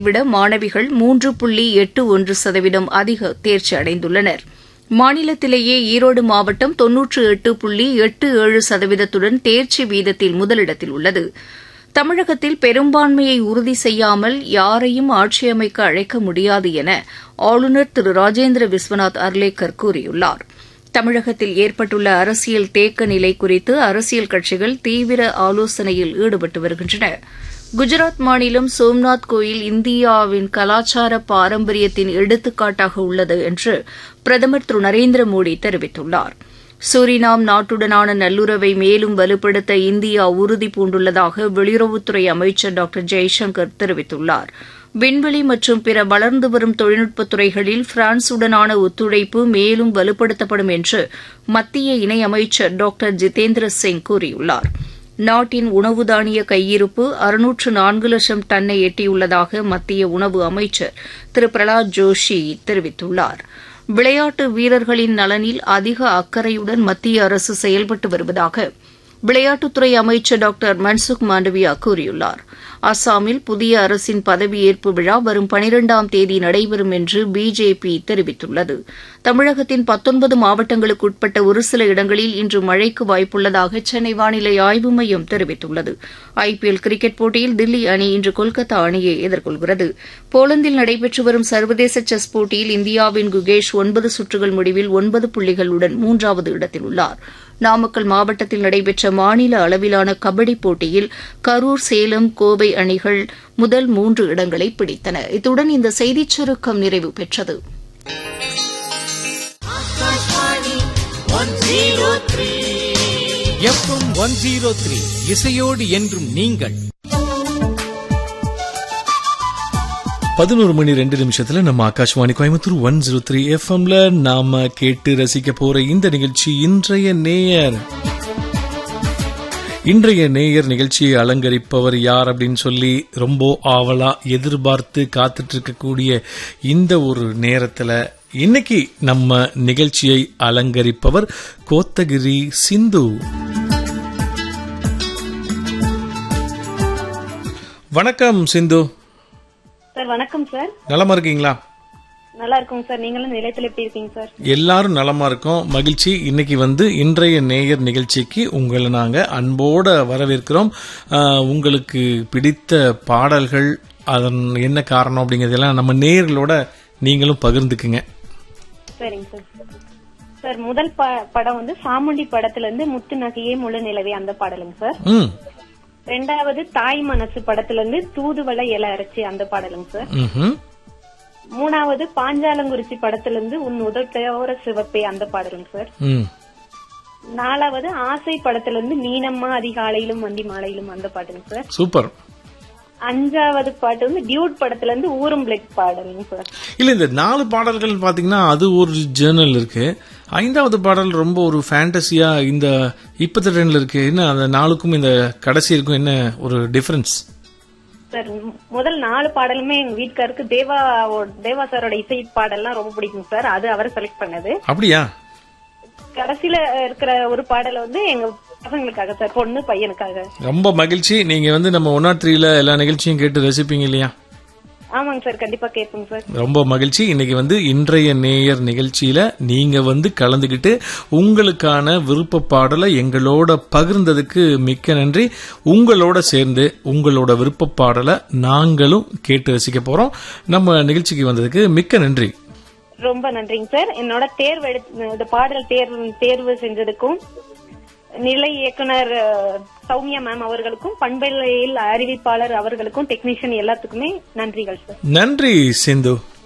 விட மாணவிகள் மூன்று புள்ளி எட்டு ஒன்று சதவீதம் அதிக தேர்ச்சி அடைந்துள்ளனர் மாநிலத்திலேயே ஈரோடு மாவட்டம் தொன்னூற்று எட்டு புள்ளி எட்டு ஏழு சதவீதத்துடன் தேர்ச்சி வீதத்தில் முதலிடத்தில் உள்ளது தமிழகத்தில் பெரும்பான்மையை உறுதி செய்யாமல் யாரையும் ஆட்சியமைக்க அழைக்க முடியாது என ஆளுநர் திரு ராஜேந்திர விஸ்வநாத் அர்லேக்கர் கூறியுள்ளார் தமிழகத்தில் ஏற்பட்டுள்ள அரசியல் தேக்க நிலை குறித்து அரசியல் கட்சிகள் தீவிர ஆலோசனையில் ஈடுபட்டு வருகின்றன குஜராத் மாநிலம் சோம்நாத் கோயில் இந்தியாவின் கலாச்சார பாரம்பரியத்தின் எடுத்துக்காட்டாக உள்ளது என்று பிரதமர் திரு நரேந்திர மோடி தெரிவித்துள்ளார் சூரினாம் நாட்டுடனான நல்லுறவை மேலும் வலுப்படுத்த இந்தியா உறுதி பூண்டுள்ளதாக வெளியுறவுத்துறை அமைச்சர் டாக்டர் ஜெய்சங்கர் தெரிவித்துள்ளார் விண்வெளி மற்றும் பிற வளர்ந்து வரும் தொழில்நுட்பத் துறைகளில் பிரான்சுடனான ஒத்துழைப்பு மேலும் வலுப்படுத்தப்படும் என்று மத்திய இணையமைச்சர் டாக்டர் ஜிதேந்திர சிங் கூறியுள்ளார் நாட்டின் உணவு தானிய கையிருப்பு அறுநூற்று நான்கு லட்சம் டன்னை எட்டியுள்ளதாக மத்திய உணவு அமைச்சர் திரு பிரகலாத் ஜோஷி தெரிவித்துள்ளார் விளையாட்டு வீரர்களின் நலனில் அதிக அக்கறையுடன் மத்திய அரசு செயல்பட்டு வருவதாக விளையாட்டுத்துறை அமைச்சர் டாக்டர் மன்சுக் மாண்டவியா கூறியுள்ளார் அஸ்ஸாமில் புதிய அரசின் பதவியேற்பு விழா வரும் பனிரெண்டாம் தேதி நடைபெறும் என்று பிஜேபி தெரிவித்துள்ளது தமிழகத்தின் பத்தொன்பது மாவட்டங்களுக்கு உட்பட்ட ஒரு சில இடங்களில் இன்று மழைக்கு வாய்ப்புள்ளதாக சென்னை வானிலை ஆய்வு மையம் தெரிவித்துள்ளது ஐபிஎல் கிரிக்கெட் போட்டியில் தில்லி அணி இன்று கொல்கத்தா அணியை எதிர்கொள்கிறது போலந்தில் நடைபெற்று வரும் சர்வதேச செஸ் போட்டியில் இந்தியாவின் குகேஷ் ஒன்பது சுற்றுகள் முடிவில் ஒன்பது புள்ளிகளுடன் மூன்றாவது இடத்தில் உள்ளார் நாமக்கல் மாவட்டத்தில் நடைபெற்ற மாநில அளவிலான கபடி போட்டியில் கரூர் சேலம் கோவை அணிகள் முதல் மூன்று இடங்களை பிடித்தன இத்துடன் இந்த செய்திச் சுருக்கம் நிறைவு பெற்றது எஃப்எம் ஒன் ஜீரோ த்ரீ இசையோடு என்றும் நீங்கள் பதினோரு மணி ரெண்டு நிமிஷத்துல நம்ம Akashvani Coimbatore one zero three எஃப்எம்ல நாம கேட்டு ரசிக்க போற இந்த நிகழ்ச்சி இன்றைய நேயர் இன்றைய நேயர் நிகழ்ச்சியை அலங்கரிப்பவர் யார் அப்படின்னு சொல்லி ரொம்ப ஆவலா எதிர்பார்த்து காத்துட்டு இருக்கக்கூடிய இந்த ஒரு நேரத்துல இன்னைக்கு நம்ம நிகழ்ச்சியை அலங்கரிப்பவர் கோத்தகிரி சிந்து வணக்கம் சிந்து சார் வணக்கம் சார் நலமா இருக்கீங்களா நல்லா இருக்குங்க சார் நீங்களும் நிலையத்தில் எப்படி இருக்கீங்க சார் எல்லாரும் நலமா இருக்கோம் மகிழ்ச்சி இன்னைக்கு வந்து இன்றைய நேயர் நிகழ்ச்சிக்கு உங்களை நாங்க அன்போட வரவேற்கிறோம் ஆஹ், உங்களுக்கு பிடித்த பாடல்கள் அதன் என்ன காரணம் அப்படிங்கறதெல்லாம் நம்ம நேயர்களோட நீங்களும் பகிர்ந்துக்குங்க சரிங்க சார் சார் முதல் ப- படம் வந்து சாமுண்டி படத்துல இருந்து முத்து நகையே முழு நிலவே அந்த பாடலுங்க சார் ம் ரெண்டாவது தாய் மனசு படத்துல இருந்து தூதுவளை இலை அரைச்சி அந்த பாடலுங்க சார் ம்ஹும். மூணாவது பாஞ்சாலங்குறிச்சி படத்துல இருந்து உன் உதட்டோர சிவப்பே அந்த பாடலுங்க சார் ம் நாலாவது ஆசை படத்துல இருந்து மீனம்மா அதிகாலையிலும் வண்டி மாலையிலும் அந்த பாட்டுங்க சார் சூப்பர் அஞ்சாவது பாட்டு வந்து டியூட் படத்துல இருந்து ஊரும் பிளட் பாடலுங்க சார் இல்ல இந்த நாலு பாடல்கள் பாத்தீங்கன்னா அது ஒரு ஜேர்னல் இருக்கு ஐந்தாவது பாடல் ரொம்ப ஒரு ஃபேண்டசியா இந்த இப்பத்த ட்ரெண்ட்ல இருக்கு என்ன அந்த நாளுக்கும் இந்த கடைசி இருக்கும் என்ன ஒரு டிஃபரன்ஸ் சார் மு- முதல் நாலு பாடலுமே எங்க வீட்டுக்காருக்கு தேவா தேவா சாரோட இசை பாடல்லாம் ரொம்ப பிடிக்கும் சார் அது அவர் செலக்ட் பண்ணது அப்படியா கடைசியில இருக்கிற ஒரு பாடல் வந்து எங்க பசங்களுக்காக சார் பொண்ணு பையனுக்காக ரொம்ப மகிழ்ச்சி நீங்க வந்து நம்ம ஒன் நாட் த்ரீல எல்லா நிகழ்ச்சியும் கேட்டு ரசிப்பீங்க இல்லையா ஆமாங்க சார் கண்டிப்பா கேட்போங்க சார் ரொம்ப மகிழ்ச்சி இன்னைக்கு வந்து இன்றைய நேயர் நிகழ்ச்சியில நீங்க வந்து கலந்துகிட்டு உங்களுக்கான விருப்ப பாடலை எங்களோட பகிர்ந்ததுக்கு மிக்க நன்றி உங்களோட சேர்ந்து உங்களோட விருப்ப பாடலை நாங்களும் கேட்டு ரசிக்க போறோம் நம்ம நிகழ்ச்சிக்கு வந்ததுக்கு மிக்க நன்றி ரொம்ப நன்றிங்க சார் என்னோட தேர்வு எடுத்து இந்த பாடல் தேர்வு தேர்வு செஞ்சதுக்கும் நிலை இயக்குனர் அஹ், சௌமியா மேம் அவர்களுக்கும் பண்பலையில் அறிவிப்பாளர் அவர்களுக்கும் டெக்னீஷியன் எல்லாத்துக்குமே நன்றிகள் சார் நன்றி சிந்து